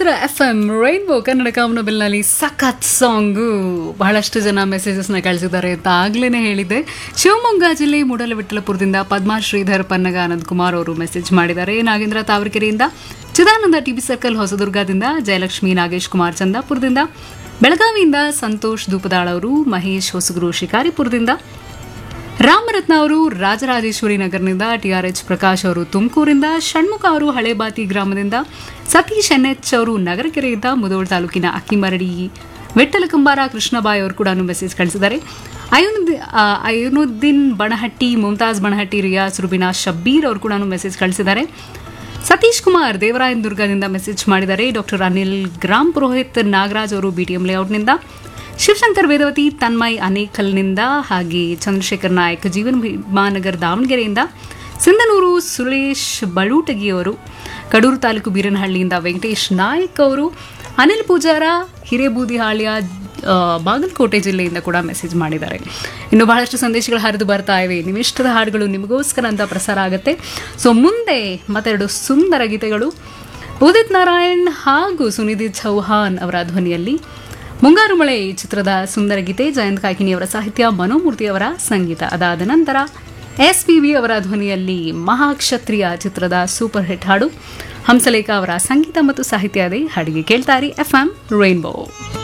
ಇದ್ದೀರಾ F M rainbow Kannada ಕಾಮನಬಿಲ್ನಲ್ಲಿ ಸಖತ್ ಸಾಂಗು ಬಹಳಷ್ಟು ಜನ ಮೆಸೇಜಸ್ನ ಕಳಿಸಿದ್ದಾರೆ ಅಂತ ಆಗ್ಲೇ ಹೇಳಿದ್ದೆ ಶಿವಮೊಗ್ಗ ಜಿಲ್ಲೆ ಮೂಡಲವಿಠಲಪುರದಿಂದ ಪದ್ಮಾ ಶ್ರೀಧರ್ ಪನ್ನಗ ಅನಂತ್ ಕುಮಾರ್ ಅವರು ಮೆಸೇಜ್ ಮಾಡಿದ್ದಾರೆ ನಾಗೇಂದ್ರ ತಾವರೆಕೆರೆಯಿಂದ ಚಿದಾನಂದ ಟಿಬಿ ಸರ್ಕಲ್ ಹೊಸದುರ್ಗದಿಂದ ಜಯಲಕ್ಷ್ಮಿ ನಾಗೇಶ್ ಕುಮಾರ್ ಚಂದಾಪುರದಿಂದ ಬೆಳಗಾವಿಯಿಂದ ಸಂತೋಷ್ ಧೂಪದಾಳ್ ಅವರು ಮಹೇಶ್ ಹೊಸಗುರು ಶಿಕಾರಿಪುರದಿಂದ ರಾಮರತ್ನ ಅವರು ರಾಜರಾಜೇಶ್ವರಿ ನಗರದಿಂದ ಟಿಆರ್ಎಚ್ ಪ್ರಕಾಶ್ ಅವರು ತುಮಕೂರಿಂದ ಷಣ್ಮುಖ ಅವರು ಹಳೇಬಾತಿ ಗ್ರಾಮದಿಂದ ಸತೀಶ್ ಎನ್ಎಚ್ ಅವರು ನಗರಕೆರೆಯಿಂದ ಮುದೋಳ್ ತಾಲೂಕಿನ ಅಕ್ಕಿಮರಡಿ ವಿಠ್ಠಲ ಕೃಷ್ಣಬಾಯಿ ಅವರು ಕೂಡ ಮೆಸೇಜ್ ಕಳಿಸಿದ್ದಾರೆ ಅಯುನುದ್ದಿ ಅಯುನುದ್ದೀನ್ ಬಣಹಟ್ಟಿ ಮುಮ್ತಾಜ್ ಬಣಹಟ್ಟಿ ರಿಯಾಸ್ ರುಬಿನಾ ಶಬ್ಬೀರ್ ಅವರು ಕೂಡ ಮೆಸೇಜ್ ಕಳಿಸಿದ್ದಾರೆ ಸತೀಶ್ ಕುಮಾರ್ ದೇವರಾಯನ್ ದುರ್ಗದಿಂದ ಮೆಸೇಜ್ ಮಾಡಿದ್ದಾರೆ ಡಾಕ್ಟರ್ ಅನಿಲ್ ಗ್ರಾಮ್ ಪುರೋಹಿತ್ ನಾಗರಾಜ್ ಅವರು ಬಿಟಿಎಂ ಲೇಔಟ್ನಿಂದ ಶಿವಶಂಕರ್ ವೇದವತಿ ತನ್ಮಯ್ ಅನೇಕಲ್ನಿಂದ ಹಾಗೆ ಚಂದ್ರಶೇಖರ್ ನಾಯಕ್ ಜೀವನ್ ಭೀಮಾನಗರ್ ದಾವಣಗೆರೆಯಿಂದ ಸಿಂಧನೂರು ಸುರೇಶ್ ಬಳೂಟಗಿಯವರು ಕಡೂರು ತಾಲೂಕು ಬೀರನಹಳ್ಳಿಯಿಂದ ವೆಂಕಟೇಶ್ ನಾಯಕ್ ಅವರು ಅನಿಲ್ ಪೂಜಾರ ಹಿರೇಬೂದಿಹಾಳಿಯ ಆ, ಬಾಗಲಕೋಟೆ ಜಿಲ್ಲೆಯಿಂದ ಕೂಡ ಮೆಸೇಜ್ ಮಾಡಿದ್ದಾರೆ ಇನ್ನು ಬಹಳಷ್ಟು ಸಂದೇಶಗಳು ಹರಿದು ಬರ್ತಾ ಇವೆ ನಿಮ್ಮಿಷ್ಟದ ಹಾಡುಗಳು ನಿಮಗೋಸ್ಕರ ಅಂತ ಪ್ರಸಾರ ಆಗುತ್ತೆ ಸೊ ಮುಂದೆ ಮತ್ತೆರಡು ಸುಂದರ ಗೀತೆಗಳು ಉದಿತ್ ನಾರಾಯಣ್ ಹಾಗೂ ಸುನಿಧಿ ಚೌಹಾನ್ ಅವರ ಧ್ವನಿಯಲ್ಲಿ ಮುಂಗಾರು ಮಳೆ ಈ ಚಿತ್ರದ ಸುಂದರ ಗೀತೆ ಜಯಂತ್ ಕಾಕಿನಿ ಅವರ ಸಾಹಿತ್ಯ ಮನೋಮೂರ್ತಿ ಅವರ ಸಂಗೀತ ಅದಾದ ನಂತರ ಎಸ್ ಪಿ ಬಿ ಅವರ ಧ್ವನಿಯಲ್ಲಿ ಮಹಾಕ್ಷತ್ರಿಯ ಚಿತ್ರದ ಸೂಪರ್ ಹಿಟ್ ಹಾಡು ಹಂಸಲೇಖ ಅವರ ಸಂಗೀತ ಮತ್ತು ಸಾಹಿತ್ಯ ಅದೇ ಹಾಡಿಗೆ ಕೇಳ್ತಾರಿ ಎಫ್ ಎಂ ರೈನ್ಬೋ